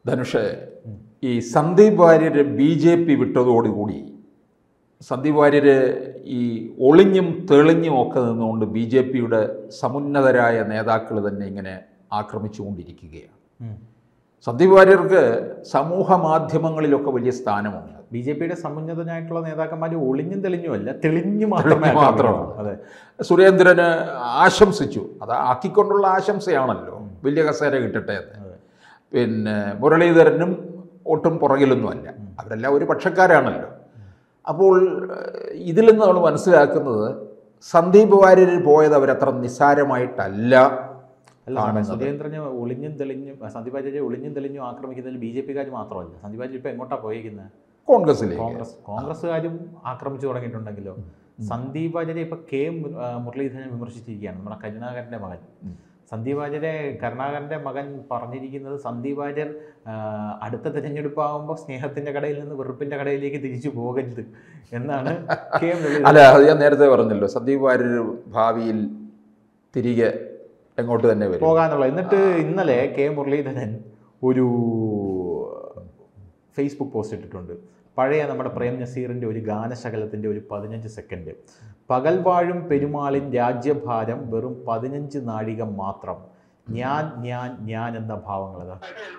ധനുഷ് ഈ Sandeep Warrier B J P വിട്ടതോടുകൂടി സന്ദീപ് വാര്യർ ഈ ഒളിഞ്ഞും തെളിഞ്ഞും ഒക്കെ നിന്നുകൊണ്ട് ബി ജെ പിയുടെ സമുന്നതരായ നേതാക്കൾ തന്നെ ഇങ്ങനെ ആക്രമിച്ചുകൊണ്ടിരിക്കുകയാണ് സന്ദീപ് വാര്യർക്ക് സമൂഹ മാധ്യമങ്ങളിലൊക്കെ വലിയ സ്ഥാനമുണ്ട് ബി ജെ പിയുടെ സമുന്നതനായിട്ടുള്ള നേതാക്കന്മാർ ഒളിഞ്ഞും തെളിഞ്ഞും അല്ല തെളിഞ്ഞു മാത്രമേ തെളിഞ്ഞു മാത്രമാണ്. അതെ സുരേന്ദ്രന് ആശംസിച്ചു അത് ആക്കിക്കൊണ്ടുള്ള ആശംസയാണല്ലോ വലിയ കസേര കിട്ടട്ടെ എന്ന് അതെ. പിന്നെ മുരളീധരനും ഒട്ടും പുറകിലൊന്നുമല്ല അവരെല്ലാം ഒരു പക്ഷക്കാരാണല്ലോ അപ്പോൾ ഏഹ്, ഇതിൽ നിന്ന് നമ്മൾ മനസ്സിലാക്കുന്നത് സന്ദീപ് വാര്യർ പോയത് അവരത്ര നിസ്സാരമായിട്ടല്ല അല്ല കാണുന്നത്. സുരേന്ദ്രനെ ഒളിഞ്ഞും തെളിഞ്ഞും സന്ദീപ് ആചാര്യ ഒളിഞ്ഞും തെളിഞ്ഞും ആക്രമിക്കുന്നതിൽ ബി ജെ പിക്കാർ മാത്രമല്ല സന്ദീപ് ആചാര്യ ഇപ്പൊ എങ്ങോട്ടാ പോയിരിക്കുന്നത് കോൺഗ്രസിലേക്ക് കോൺഗ്രസ് കോൺഗ്രസ്സുകാരും ആക്രമിച്ചു തുടങ്ങിയിട്ടുണ്ടെങ്കിലോ സന്ദീപ് ആചാര്യ ഇപ്പൊ കെ മു- ആ, മുരളീധരനെ വിമർശിച്ചിരിക്കുകയാണ് നമ്മുടെ കരുണാകരന്റെ മകൻ ഉം. സന്ദീപ് ആചാര്യ കരുണാകരന്റെ മകൻ പറഞ്ഞിരിക്കുന്നത് സന്ദീപ് ആചാര്യർ ആ, അടുത്ത തിരഞ്ഞെടുപ്പാകുമ്പോൾ സ്നേഹത്തിന്റെ കടയിൽ നിന്ന് വെറുപ്പിന്റെ കടയിലേക്ക് തിരിച്ചു പോകരുത് എന്നാണ് കെ മുരളീധരൻ അല്ല അത് ഞാൻ നേരത്തെ പറഞ്ഞല്ലോ സന്ദീപ് വാര്യർ ഭാവിയിൽ തിരികെ എങ്ങോട്ട് തന്നെ വരും പോകാനുള്ള എന്നിട്ട് ഇന്നലെ കെ മുരളീധരൻ ഒരു ഫേസ്ബുക്ക് പോസ്റ്റ് ഇട്ടിട്ടുണ്ട് പഴയ നമ്മുടെ പ്രേം നസീറിൻ്റെ ഒരു ഗാനശകലത്തിൻ്റെ ഒരു പതിനഞ്ച് സെക്കൻഡ് പകൽ വാഴും പെരുമാളിൻ രാജ്യഭാരം വെറും പതിനഞ്ച് നാഴിക മാത്രം ഞാൻ ഞാൻ ഞാൻ എന്ന ഭാവങ്ങളതാ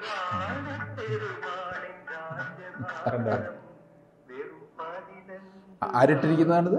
കണ്ടോ? ആരിട്ടിരിക്കുന്നതാണിത്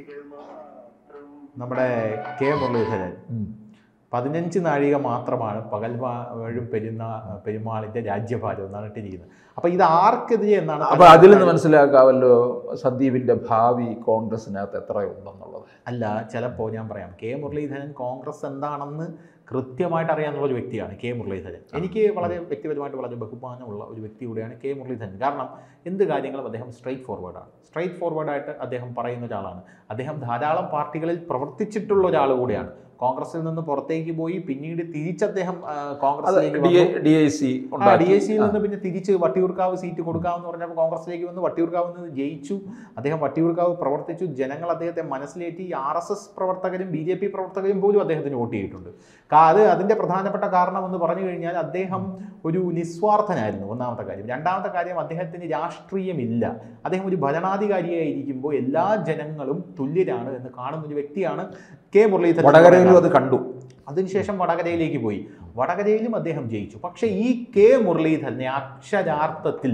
നമ്മുടെ കെ മുരളീധരൻ പതിനഞ്ച് നാഴിക മാത്രമാണ് പകൽ വാഴും പെരുന്നാ പെരുമാളിൻ്റെ രാജ്യഭാരം എന്നാണ് ഇട്ടിരിക്കുന്നത് അപ്പോൾ ഇത് ആർക്കെതിരെ എന്നാണ് അപ്പൊ അതിൽ നിന്ന് മനസ്സിലാക്കാമല്ലോ സന്ദീപിന്റെ ഭാവി കോൺഗ്രസിനകത്ത് എത്രയുണ്ടെന്നുള്ളത് അല്ല ചിലപ്പോൾ ഞാൻ പറയാം കെ മുരളീധരൻ കോൺഗ്രസ് എന്താണെന്ന് കൃത്യമായിട്ട് അറിയാവുന്ന ഒരു വ്യക്തിയാണ് കെ മുരളീധരൻ എനിക്ക് വളരെ വ്യക്തിപരമായിട്ട് വളരെ ബഹുമാനമുള്ള ഒരു വ്യക്തി കൂടിയാണ് കെ മുരളീധരൻ കാരണം എന്ത് കാര്യങ്ങളും അദ്ദേഹം സ്ട്രൈറ്റ് ഫോർവേഡാണ് സ്ട്രൈറ്റ് ഫോർവേഡായിട്ട് അദ്ദേഹം പറയുന്ന ഒരാളാണ് അദ്ദേഹം ധാരാളം പാർട്ടികളിൽ പ്രവർത്തിച്ചിട്ടുള്ള ഒരാൾ കൂടിയാണ് കോൺഗ്രസിൽ നിന്ന് പുറത്തേക്ക് പോയി പിന്നീട് തിരിച്ച് അദ്ദേഹം ആ, അത് കോൺഗ്രസിലേക്ക് ഡി വന്നു. ഡി ഐ സി ആ ഡി എസ് സിയിൽ നിന്ന് പിന്നെ തിരിച്ച് വട്ടിയൂർക്കാവ് സീറ്റ് കൊടുക്കാമെന്ന് പറഞ്ഞപ്പോൾ കോൺഗ്രസിലേക്ക് വന്ന് വട്ടിയൂർക്കാവ് നിന്ന് ജയിച്ചു അദ്ദേഹം വട്ടിയൂർക്കാവ് പ്രവർത്തിച്ചു ജനങ്ങൾ അദ്ദേഹത്തെ മനസ്സിലേറ്റി ആർ എസ് എസ് പ്രവർത്തകരും ബി ജെ പി പ്രവർത്തകരും പോലും അദ്ദേഹത്തിന് വോട്ട് ചെയ്തിട്ടുണ്ട് കാ- അത് അതിൻ്റെ പ്രധാനപ്പെട്ട കാരണം എന്ന് പറഞ്ഞു കഴിഞ്ഞാൽ അദ്ദേഹം ഒരു നിസ്വാർത്ഥനായിരുന്നു ഒന്നാമത്തെ കാര്യം രണ്ടാമത്തെ കാര്യം അദ്ദേഹത്തിന് രാഷ്ട്രീയമില്ല അദ്ദേഹം ഒരു ഭരണാധികാരിയായിരിക്കുമ്പോൾ എല്ലാ ജനങ്ങളും തുല്യരാണ് എന്ന് കാണുന്ന ഒരു വ്യക്തിയാണ് കെ മുരളീധരൻ വടകരയിലും അത് കണ്ടു അതിനുശേഷം വടകരയിലേക്ക് പോയി വടകരയിലും അദ്ദേഹം ജയിച്ചു പക്ഷേ ഈ കെ മുരളീധരനെ അക്ഷരാർത്ഥത്തിൽ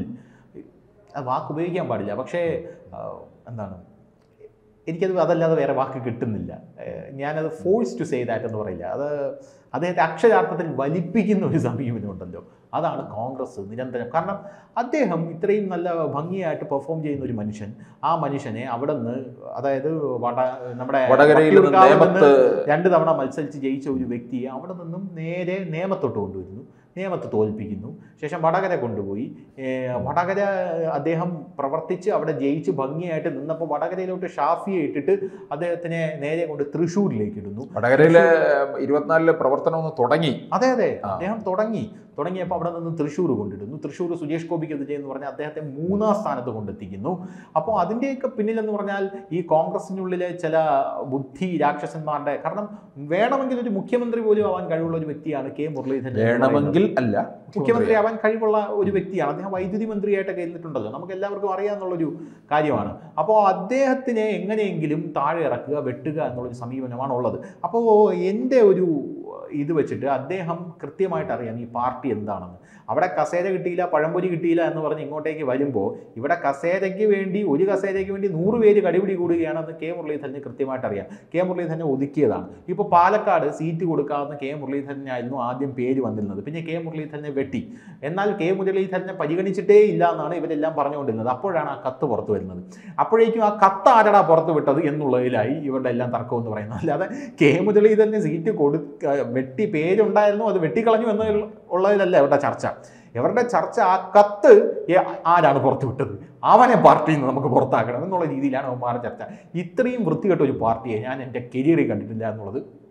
ആ വാക്ക് ഉപയോഗിക്കാൻ പാടില്ല പക്ഷേ ആ, എന്താണ് എനിക്കത് അതല്ലാതെ വേറെ വാക്ക് കിട്ടുന്നില്ല ഏഹ് ഞാനത് ഫോഴ്സ് ടു സേ ദാറ്റ് എന്ന് പറയില്ല അത് അദ്ദേഹത്തെ അക്ഷരാർത്ഥത്തിൽ വലിപ്പിക്കുന്ന ഒരു സമീപനമുണ്ടല്ലോ അതാണ് കോൺഗ്രസ് നിരന്തരം കാരണം അദ്ദേഹം ഇത്രയും നല്ല ഭംഗിയായിട്ട് പെർഫോം ചെയ്യുന്ന ഒരു മനുഷ്യൻ ആ മനുഷ്യനെ അവിടെ നിന്ന് അതായത് വട നമ്മുടെ വടകരയിൽ നിന്ന് വട്ടിയൂർക്കാവിൽ നിന്ന് നേമത്ത് രണ്ട് തവണ മത്സരിച്ച് ജയിച്ച ഒരു വ്യക്തിയെ അവിടെ നിന്നും നേരെ നേമത്തോട്ട് കൊണ്ടുവരുന്നു നേമത്ത് തോൽപ്പിക്കുന്നു ശേഷം വടകര കൊണ്ടുപോയി ഏർ വടകര അദ്ദേഹം പ്രവർത്തിച്ച് അവിടെ ജയിച്ച് ഭംഗിയായിട്ട് നിന്നപ്പോൾ വടകരയിലോട്ട് ഷാഫിയെ ഇട്ടിട്ട് അദ്ദേഹത്തിനെ നേരെ കൊണ്ട് തൃശ്ശൂരിലേക്ക് ഇടുന്നു വടകരയിലെ ഇരുപത്തിനാലിലെ പ്രവർത്തനം ഒന്ന് തുടങ്ങി അതെ അതെ ആ. അദ്ദേഹം തുടങ്ങി തുടങ്ങിയപ്പോൾ അവിടെ നിന്ന് തൃശ്ശൂർ കൊണ്ടിടുന്നു തൃശ്ശൂർ സുരേഷ് ഗോപിക്കെതിരെ എന്ന് പറഞ്ഞാൽ അദ്ദേഹത്തെ മൂന്നാം സ്ഥാനത്ത് കൊണ്ടെത്തിക്കുന്നു അപ്പോൾ അതിൻ്റെയൊക്കെ പിന്നിലെന്ന് പറഞ്ഞാൽ ഈ കോൺഗ്രസിനുള്ളിലെ ചില ബുദ്ധി രാക്ഷസന്മാരുടെ കാരണം വേണമെങ്കിൽ ഒരു മുഖ്യമന്ത്രി പോലും ആവാൻ കഴിവുള്ള ഒരു വ്യക്തിയാണ് കെ മുരളീധരൻ എന്ന് പറയുന്നത്. വേണമെങ്കിൽ അല്ല മുഖ്യമന്ത്രി ആവാൻ കഴിവുള്ള ഒരു വ്യക്തിയാണ് അദ്ദേഹം വൈദ്യുതി മന്ത്രിയായിട്ടൊക്കെ ഇരുന്നിട്ടുണ്ടല്ലോ നമുക്ക് എല്ലാവർക്കും അറിയാമെന്നുള്ളൊരു കാര്യമാണ് അപ്പോൾ അദ്ദേഹത്തിനെ എങ്ങനെയെങ്കിലും താഴെ ഇറക്കുക വെട്ടുക എന്നുള്ളൊരു സമീപനമാണ് ഉള്ളത് അപ്പോൾ എൻ്റെ ഒരു ഇത് വെച്ചിട്ട് അദ്ദേഹം കൃത്യമായിട്ട് അറിയാം ഈ പാർട്ടി എന്താണെന്ന് അവിടെ കസേര കിട്ടിയില്ല പഴംപൊരി കിട്ടിയില്ല എന്ന് പറഞ്ഞ് ഇങ്ങോട്ടേക്ക് വരുമ്പോൾ ഇവിടെ കസേരയ്ക്ക് വേണ്ടി ഒരു കസേരയ്ക്ക് വേണ്ടി നൂറ് പേര് കടിപിടി കൂടുകയാണെന്ന് കെ മുരളീധരന് കൃത്യമായിട്ട് അറിയാം കെ മുരളീധരനെ ഒതുക്കിയതാണ് ഇപ്പോൾ പാലക്കാട് സീറ്റ് കൊടുക്കാവുന്ന കെ മുരളീധരനായിരുന്നു ആദ്യം പേര് വന്നിരുന്നത് പിന്നെ കെ മുരളീധരനെ വെട്ടി എന്നാൽ കെ മുരളീധരനെ പരിഗണിച്ചിട്ടേ ഇല്ല എന്നാണ് ഇവരെല്ലാം പറഞ്ഞുകൊണ്ടിരുന്നത് അപ്പോഴാണ് ആ കത്ത് പുറത്തു വരുന്നത് അപ്പോഴേക്കും ആ കത്ത് ആരടാ പുറത്ത് വിട്ടത് എന്നുള്ളതിലായി ഇവരുടെ എല്ലാം തർക്കം എന്ന് പറയുന്നത് അല്ലാതെ കെ മുരളീധരന് സീറ്റ് കൊടുക്ക വെട്ടി പേരുണ്ടായിരുന്നു അത് വെട്ടിക്കളഞ്ഞു എന്നുള്ള ഉള്ളതിലല്ല ഇവരുടെ ചർച്ച ഇവരുടെ ചർച്ച ആ കത്ത് ഏ- ആരാണ് പുറത്തു വിട്ടത് അവനെ പാർട്ടിയിൽ നിന്ന് നമുക്ക് പുറത്താക്കണം എന്നുള്ള രീതിയിലാണ് അവന്മാരുടെ ചർച്ച ഇത്രയും വൃത്തികെട്ട ഒരു പാർട്ടിയെ ഞാൻ എൻ്റെ കരിയറിൽ കണ്ടിട്ടില്ല എന്നുള്ളത്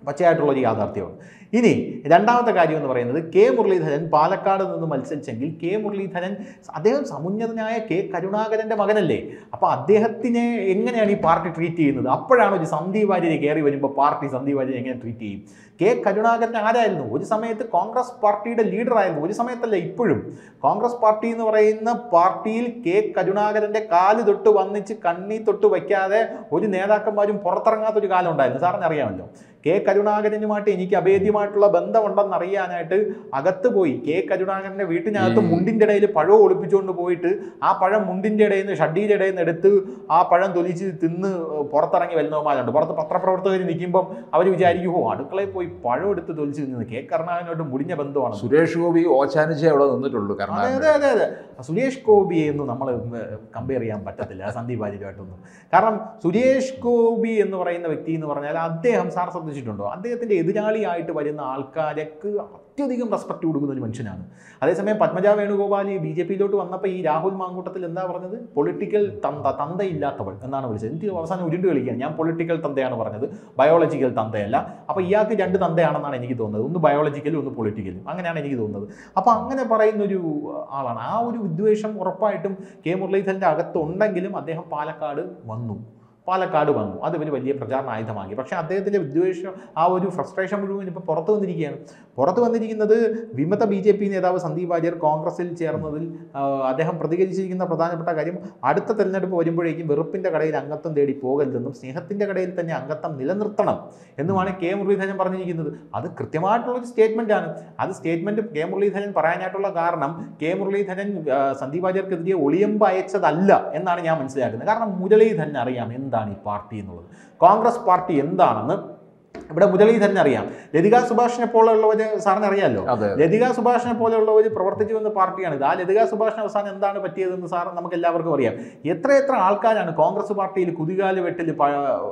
പച്ചയായിട്ടുള്ള ഒരു യാഥാർത്ഥ്യമാണ് ഇനി രണ്ടാമത്തെ കാര്യം എന്ന് പറയുന്നത് കെ മുരളീധരൻ പാലക്കാട് നിന്ന് മത്സരിച്ചെങ്കിൽ കെ മുരളീധരൻ അദ്ദേഹം സമുന്നതനായ കെ കരുണാകരൻ്റെ മകനല്ലേ അപ്പോൾ അദ്ദേഹത്തിനെ എങ്ങനെയാണ് ഈ പാർട്ടി ട്രീറ്റ് ചെയ്യുന്നത് അപ്പോഴാണ് ഒരു സന്ദീപ് വാര്യരെ കയറി വരുമ്പോൾ പാർട്ടി സന്ദീപ് വാര്യരെ എങ്ങനെ ട്രീറ്റ് ചെയ്യും കെ കരുണാകരൻ ആരായിരുന്നു ഒരു സമയത്ത് കോൺഗ്രസ് പാർട്ടിയുടെ ലീഡറായിരുന്നു ഒരു സമയത്തല്ല ഇപ്പോഴും കോൺഗ്രസ് പാർട്ടി എന്ന് പറയുന്ന പാർട്ടിയിൽ കെ കരുണാകരൻ്റെ കാല് തൊട്ട് വന്നിച്ച് കണ്ണി തൊട്ട് വയ്ക്കാതെ ഒരു നേതാക്കന്മാരും പുറത്തിറങ്ങാത്തൊരു കാലം ഉണ്ടായിരുന്നു സാറിന് അറിയാമല്ലോ കെ കരുണാകരനുമായിട്ട് എനിക്ക് അഭേദ്യമായിട്ടുള്ള ബന്ധമുണ്ടെന്ന് അറിയാനായിട്ട് അകത്ത് പോയി കെ കരുണാകരൻ്റെ വീട്ടിനകത്ത് ഈ- മുണ്ടിൻ്റെ ഇടയിൽ പഴം ഒളിപ്പിച്ചുകൊണ്ട് പോയിട്ട് ആ പഴം മുണ്ടിൻ്റെ ഇടയിൽ നിന്ന് ഷഡ്ഡിയുടെ ഇടയിൽ നിന്ന് എടുത്ത് ആ പഴം തൊലിച്ച് തിന്ന് പുറത്തിറങ്ങി വരുന്നവന്മാരുണ്ട് പുറത്ത് പത്രപ്രവർത്തകർ നിൽക്കുമ്പം അവർ വിചാരിക്കും ഓ അടുക്കളയിൽ പോയി പഴം എടുത്ത് തൊലിച്ച് തിന്നത് കെ കരുണാകരനോട്ട് മുടിഞ്ഞ ബന്ധമാണ് സുരേഷ് ഗോപി ഓച്ചാനിച്ചേ അവിടെ നിന്നിട്ടുള്ളൂ അതെ കാരണം അതെ അതെ അതെ സുരേഷ് ഗോപിയെ ഒന്നും നമ്മൾ കമ്പയർ ചെയ്യാൻ പറ്റത്തില്ല സന്ദീപ് വാര്യരുമായിട്ടൊന്നും കാരണം സുരേഷ് ഗോപി എന്ന് പറയുന്ന വ്യക്തി എന്ന് പറഞ്ഞാൽ അദ്ദേഹം സാർ ശ്രദ്ധിച്ചിട്ടുണ്ടോ അദ്ദേഹത്തിൻ്റെ എതിരാളിയായിട്ട് വരുന്ന ആൾക്കാർക്ക് അത്യധികം റെസ്പെക്ട് കൊടുക്കുന്ന ഒരു മനുഷ്യനാണ് അതേസമയം പത്മജ വേണുഗോപാൽ ഈ ബി ജെ പിയിലോട്ട് വന്നപ്പോൾ ഈ രാഹുൽ മാങ്കൂട്ടത്തിൽ എന്താ പറഞ്ഞത് പൊളിറ്റിക്കൽ തന്ത തന്തയില്ലാത്തവൾ എന്നാണ് വിളിച്ചത് എനിക്ക് അവസാനം ഉരുണ്ട് കളിക്കുകയാണ് ഞാൻ പൊളിറ്റിക്കൽ തന്തയാണ് പറഞ്ഞത് ബയോളജിക്കൽ തന്തയല്ല അപ്പോൾ ഇയാൾക്ക് രണ്ട് തന്തയാണെന്നാണ് എനിക്ക് തോന്നുന്നത് ഒന്ന് ബയോളജിക്കലും ഒന്ന് പൊളിറ്റിക്കലും അങ്ങനെയാണ് എനിക്ക് തോന്നുന്നത് അപ്പോൾ അങ്ങനെ പറയുന്നൊരു ആളാണ് ആ ഒരു വിദ്വേഷം ഉറപ്പായിട്ടും കെ മുരളീധരൻ്റെ അകത്തുണ്ടെങ്കിലും അദ്ദേഹം പാലക്കാട് വന്നു പാലക്കാട് വന്നു അത് ഇവർ വലിയ പ്രചാരണ ആയുധമാക്കി പക്ഷേ അദ്ദേഹത്തിൻ്റെ വിദ്വേഷം ആ ഒരു ഫ്രസ്ട്രേഷൻ മുഴുവൻ ഇപ്പോൾ പുറത്തു വന്നിരിക്കുകയാണ് പുറത്തു വന്നിരിക്കുന്നത് വിമത ബി ജെ പി നേതാവ് സന്ദീപ് വാര്യർ കോൺഗ്രസിൽ ചേർന്നതിൽ ആ, അദ്ദേഹം പ്രതികരിച്ചിരിക്കുന്ന പ്രധാനപ്പെട്ട കാര്യം അടുത്ത തെരഞ്ഞെടുപ്പ് വരുമ്പോഴേക്കും വെറുപ്പിൻ്റെ കടയിൽ അംഗത്വം തേടി പോകരുതെന്നും സ്നേഹത്തിൻ്റെ കടയിൽ തന്നെ അംഗത്വം നിലനിർത്തണം എന്നുമാണ് കെ മുരളീധരൻ പറഞ്ഞിരിക്കുന്നത് അത് കൃത്യമായിട്ടുള്ളൊരു സ്റ്റേറ്റ്മെൻ്റ് ആണ് അത് സ്റ്റേറ്റ്മെൻറ്റ് കെ മുരളീധരൻ പറയാനായിട്ടുള്ള കാരണം കെ മുരളീധരൻ ആ, സന്ദീപ് വാര്യർക്കെതിരെ ഒളിയമ്പ് അയച്ചതല്ല എന്നാണ് ഞാൻ മനസ്സിലാക്കുന്നത് കാരണം മുരളീധരൻ അറിയാം എന്താണ് ഈ പാർട്ടി എന്നുള്ളത് കോൺഗ്രസ് പാർട്ടി എന്താണെന്ന് ഇവിടെ മുരളീധരൻ അറിയാം ലതിക സുഭാഷിനെ പോലെയുള്ളവർ സാറിന് അറിയാമല്ലോ അതെ ലതിക സുഭാഷിനെ പോലെയുള്ളവർ പ്രവർത്തിച്ചു വന്ന പാർട്ടിയാണ് ഇത് ആ ലതിക സുഭാഷിന് അവസാനം എന്താണ് പറ്റിയതെന്ന് സാർ നമുക്ക് എല്ലാവർക്കും അറിയാം എത്ര എത്ര ആൾക്കാരാണ് കോൺഗ്രസ് പാർട്ടിയിൽ കുതികാല് വെട്ടിൽ പ-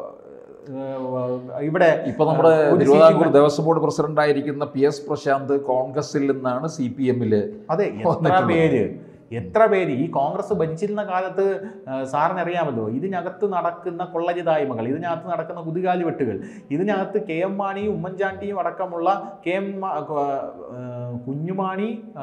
ഏഹ് ഇവിടെ ഇപ്പൊ നമ്മുടെ ഒരു Thiruvithamkoor seat Devaswom board president ആയിരിക്കുന്ന പി എസ് പ്രശാന്ത് കോൺഗ്രസിൽ നിന്നാണ് സി പി എമ്മില് അതെ എത്ര വന്നിട്ടുള്ളത്. പേര് എത്ര പേര് ഈ കോൺഗ്രസ് ഭരിച്ചിരുന്ന കാലത്ത് ആ, സാറിന് അറിയാമല്ലോ ഇതിനകത്ത് നടക്കുന്ന കൊള്ളരുതായ്മകൾ ഇതിനകത്ത് നടക്കുന്ന കുതികാലി വെട്ടുകൾ ഇതിനകത്ത് കെ എം മാണിയും ഉമ്മൻചാണ്ടിയും അടക്കമുള്ള കെ എം മാ- ആ, കുഞ്ഞുമാണി ആ,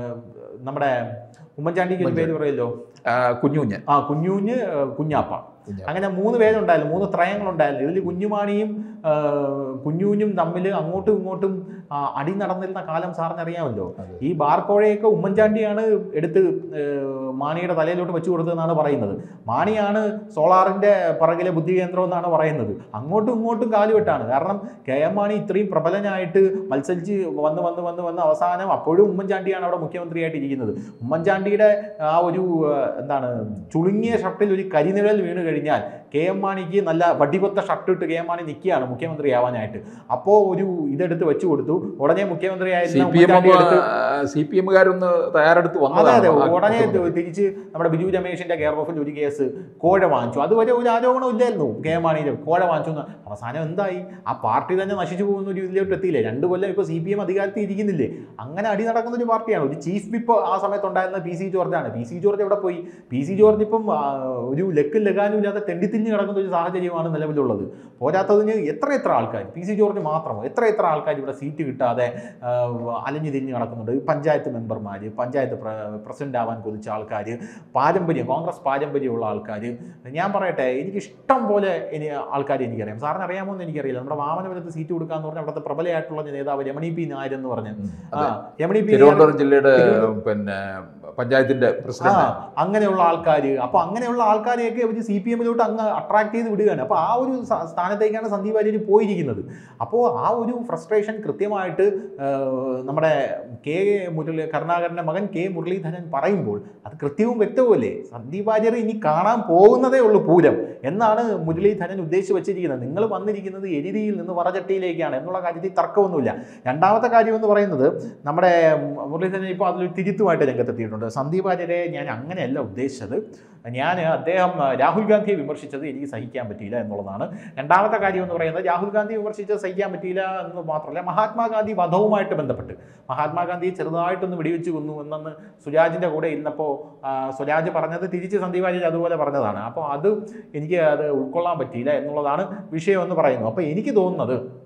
നമ്മുടെ ഉമ്മൻചാണ്ടിക്ക് ഒരു പേര് പറയല്ലോ ആ, കുഞ്ഞുഞ്ഞ് ആ കുഞ്ഞുഞ്ഞ് ആ, കുഞ്ഞാപ്പ കുഞ്ഞാപ്പ. അങ്ങനെ മൂന്ന് പേരുണ്ടായിരുന്നു മൂന്ന് ത്രയങ്ങളുണ്ടായിരുന്നു ഇതിൽ കുഞ്ഞുമാണിയും ആ, കുഞ്ഞുഞ്ഞും തമ്മിൽ അങ്ങോട്ടും ഇങ്ങോട്ടും ആ, അടി നടന്നിരുന്ന കാലം സാറിന് അറിയാമല്ലോ അതെ. ഈ ബാർക്കോഴയൊക്കെ ഉമ്മൻചാണ്ടിയാണ് എടുത്ത് ഏ, മാണിയുടെ തലയിലോട്ട് വെച്ചു കൊടുത്തതെന്നാണ് പറയുന്നത് മാണിയാണ് സോളാറിന്റെ പിറകിലെ ബുദ്ധി കേന്ദ്രം എന്നാണ് പറയുന്നത് അങ്ങോട്ടും ഇങ്ങോട്ടും കാലുവെട്ടാണ് കാരണം കെ എം മാണി ഇത്രയും പ്രബലനായിട്ട് മത്സരിച്ച് വന്ന് വന്ന് വന്ന് വന്ന് അവസാനം അപ്പോഴും ഉമ്മൻചാണ്ടിയാണ് അവിടെ മുഖ്യമന്ത്രിയായിട്ട് ഇരിക്കുന്നത് ഉമ്മൻചാണ്ടിയുടെ ആ ഒരു ആ, എന്താണ് ചുളുങ്ങിയ ഷർട്ടിൽ ഒരു കരിനിഴൽ വീണ് കഴിഞ്ഞാൽ കെ എം മാണിക്ക് നല്ല വടിപൊത്ത ഷർട്ട് ഇട്ട് കെ എം മാണി നിൽക്കുകയാണ് മുഖ്യമന്ത്രി ആവാനായിട്ട് അപ്പോൾ ഒരു ഇതെടുത്ത് വെച്ചു കൊടുത്തു ഉടനെ മുഖ്യമന്ത്രി സി ആയിരുന്ന പി എം ഉമ്മൻചാണ്ടി എടുത്ത് സി പി എമ്മുകാരൊന്ന് തയ്യാറെടുത്ത് അതെ അതെ വന്നതാണ് ഉടനെ തിരിച്ച് നമ്മുടെ ബിജു രമേശിന്റെ കെയർ ഓഫിൽ ഒരു കേസ് കോഴ വാങ്ങിച്ചു അതുവരെ ഒരു ആരോപണം ഇല്ലായിരുന്നു കെ എം മാണിയിൽ കോഴ വാങ്ങിച്ചു എന്ന് അവസാനം എന്തായി ആ പാർട്ടി തന്നെ നശിച്ചു പോകുന്ന ഒരു ഇതിലോട്ട് എത്തിയില്ലേ രണ്ട് കൊല്ലം ഇപ്പോൾ സി പി എം അധികാരത്തിൽ ഇരിക്കുന്നില്ലേ അങ്ങനെ അടി നടക്കുന്ന ഒരു പാർട്ടിയാണ് ഒരു ചീഫ് വിപ്പ് ആ സമയത്ത് ഉണ്ടായിരുന്ന പി സി ജോർജാണ് പി സി ജോർജ് എവിടെ പോയി പി സി ജോർജ് ഇപ്പം ആ, ഒരു ലക്കും ലഗാനും ഇല്ലാതെ തെണ്ടിത്തിരിഞ്ഞ് കിടക്കുന്ന ഒരു സാഹചര്യമാണ് നിലവിലുള്ളത് പോരാത്തതിന് എത്ര എത്ര ആൾക്കാർ പി സി ജോർജ് മാത്രമോ എത്ര എത്ര ആൾക്കാർ ഇവിടെ സീറ്റ് കിട്ടാതെ ആ, അലഞ്ഞു തിരിഞ്ഞ് നടക്കുന്നുണ്ട് ഈ പഞ്ചായത്ത് മെമ്പർമാർ പഞ്ചായത്ത് പ്രസിഡന്റ് ആവാൻ കൊതിച്ച ആൾക്കാർ പാരമ്പര്യം കോൺഗ്രസ് പാരമ്പര്യമുള്ള ആൾക്കാർ ഞാൻ പറയട്ടെ എനിക്ക് ഇഷ്ടം പോലെ ഇനി ആൾക്കാർ എനിക്കറിയാം സാറിന് അറിയാമോ എന്ന് എനിക്കറിയില്ല നമ്മുടെ വാമനപുരത്ത് സീറ്റ് കൊടുക്കാന്ന് പറഞ്ഞാൽ അവിടുത്തെ പ്രബലയായിട്ടുള്ള നേതാവ് രമണി പി നായർ എന്ന് പറഞ്ഞ് ഉം, ആ അതെ. രമണി പി നായർ തിരുവനന്തപുരം ജില്ലയുടെ തിരുവനന്തപുരം- പിന്നെ പഞ്ചായത്തിന്റെ ആ പ്രസിഡന്റ് അങ്ങനെയുള്ള ആൾക്കാർ അപ്പോൾ അങ്ങനെയുള്ള ആൾക്കാരെയൊക്കെ അവർ സി പി എമ്മിലോട്ട് അങ്ങ് അട്രാക്ട് ചെയ്ത് വിടുകയാണ് അപ്പോൾ ആ ഒരു സ- സ്ഥാനത്തേക്കാണ് സന്ദീപ് വാര്യർ പോയിരിക്കുന്നത് അപ്പോൾ ആ ഒരു ഫ്രസ്ട്രേഷൻ കൃത്യമായിട്ട് ആ, നമ്മുടെ കെ മുരളി കരുണാകരൻ്റെ മകൻ കെ മുരളീധരൻ പറയുമ്പോൾ അത് കൃത്യവും വ്യക്തവുമല്ലേ സന്ദീപ് വാര്യർ ഇനി കാണാൻ പോകുന്നതേ ഉള്ളൂ പൂരം എന്നാണ് മുരളീധരൻ ഉദ്ദേശിച്ച് വെച്ചിരിക്കുന്നത് നിങ്ങൾ വന്നിരിക്കുന്നത് എരിതിയിൽ നിന്ന് വറചട്ടിയിലേക്കാണ് എന്നുള്ള കാര്യത്തിൽ തർക്കമൊന്നുമില്ല രണ്ടാമത്തെ കാര്യം എന്ന് പറയുന്നത് നമ്മുടെ മുരളീധരൻ ഇപ്പോൾ അതിൽ തിരുത്തുമായിട്ട് രംഗത്തെത്തിയിട്ടുണ്ട് സന്ദീപ് വാര്യരെ ഞാൻ അങ്ങനെയല്ല ഉദ്ദേശിച്ചത് ഞാൻ അദ്ദേഹം ആ, രാഹുൽ ഗാന്ധിയെ വിമർശിച്ചത് എനിക്ക് സഹിക്കാൻ പറ്റിയില്ല എന്നുള്ളതാണ് രണ്ടാമത്തെ കാര്യം എന്ന് പറയുന്നത് രാഹുൽ ഗാന്ധി വിമർശിച്ചത് സഹിക്കാൻ പറ്റിയില്ല എന്ന് മാത്രമല്ല മഹാത്മാഗാന്ധി വധവുമായിട്ട് ബന്ധപ്പെട്ട് മഹാത്മാഗാന്ധി ചെറുതായിട്ടൊന്ന് വെടിവെച്ച് കൊന്നു എന്നെന്ന് സുരാജിൻ്റെ കൂടെ ഇരുന്നപ്പോൾ ആ, സ്വരാജ് പറഞ്ഞത് തിരിച്ച് സന്ദീപ് വാര്യർ അതുപോലെ പറഞ്ഞതാണ് അപ്പോൾ അത് എനിക്ക് അത് ഉൾക്കൊള്ളാൻ പറ്റിയില്ല എന്നുള്ളതാണ് വിഷയം എന്ന് പറയുന്നു അപ്പോൾ എനിക്ക് തോന്നുന്നത്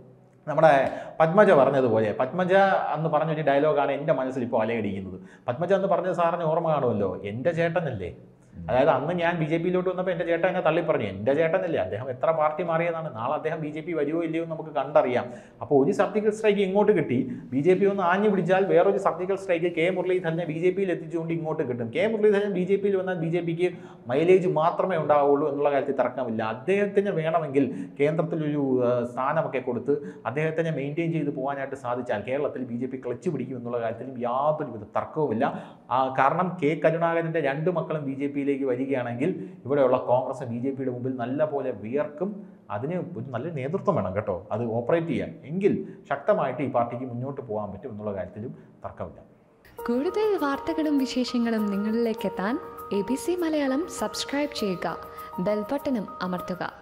നമ്മുടെ പത്മജ പറഞ്ഞതുപോലെ പത്മജ അന്ന് പറഞ്ഞൊരു ഡയലോഗാണ് എൻ്റെ മനസ്സിൽ ഇപ്പോൾ അലയടിക്കുന്നത് പത്മജ അന്ന് പറഞ്ഞത് സാറിന് ഓർമ്മ കാണുമല്ലോ എൻ്റെ ചേട്ടനല്ലേ അതായത് അന്ന് ഞാൻ ബി ജെ പിയിലോട്ട് വന്നപ്പോൾ എൻ്റെ ചേട്ടൻ എന്നെ തള്ളി പറഞ്ഞു എൻ്റെ ചേട്ടനല്ലേ അദ്ദേഹം എത്ര പാർട്ടി മാറിയതാണ് നാളെ അദ്ദേഹം ബി ജെ പി വരുമോ ഇല്ലയോ എന്ന് നമുക്ക് കണ്ടറിയാം അപ്പോൾ ഒരു സർജിക്കൽ സ്ട്രൈക്ക് ഇങ്ങോട്ട് കിട്ടി ബി ജെ പി ഒന്ന് ആഞ്ഞു പിടിച്ചാൽ വേറൊരു സർജിക്കൽ സ്ട്രൈക്ക് കെ മുരളീധരനെ ബി ജെ പിയിൽ എത്തിച്ചുകൊണ്ട് ഇങ്ങോട്ട് കിട്ടും കെ മുരളീധരൻ ബി ജെ പിയിൽ വന്നാൽ ബി ജെ പിക്ക് മൈലേജ് മാത്രമേ ഉണ്ടാവുള്ളൂ എന്നുള്ള കാര്യത്തിൽ തർക്കമില്ല അദ്ദേഹത്തിന് വേണമെങ്കിൽ കേന്ദ്രത്തിലൊരു ആ, സ്ഥാനമൊക്കെ കൊടുത്ത് അദ്ദേഹത്തിനെ മെയിൻറ്റെയിൻ ചെയ്ത് പോകാനായിട്ട് സാധിച്ചാൽ കേരളത്തിൽ ബി ജെ പി ക്ലച്ച് പിടിക്കും എന്നുള്ള കാര്യത്തിലും യാതൊരുവിധ തർക്കവുമില്ല ആ, കാരണം കെ കരുണാകരൻ്റെ രണ്ട് മക്കളും ബി ജെ പിയിലേക്ക് വരികയാണെങ്കിൽ ഇവിടെയുള്ള കോൺഗ്രസ് ബി ജെ പിയുടെ മുമ്പിൽ നല്ല പോലെ വിയർക്കും അതിന് ഒരു നല്ല നേതൃത്വം വേണം കേട്ടോ അത് ഓപ്പറേറ്റ് ചെയ്യാൻ എങ്കിൽ ശക്തമായിട്ട് ഈ പാർട്ടിക്ക് മുന്നോട്ട് പോകാൻ പറ്റും എന്നുള്ള കാര്യത്തിലും തർക്കമില്ല കൂടുതൽ വാർത്തകളും വിശേഷങ്ങളും നിങ്ങളിലേക്ക് എത്താൻ A B C Malayalam subscribe ചെയ്യുക ബെൽബട്ടനും അമർത്തുക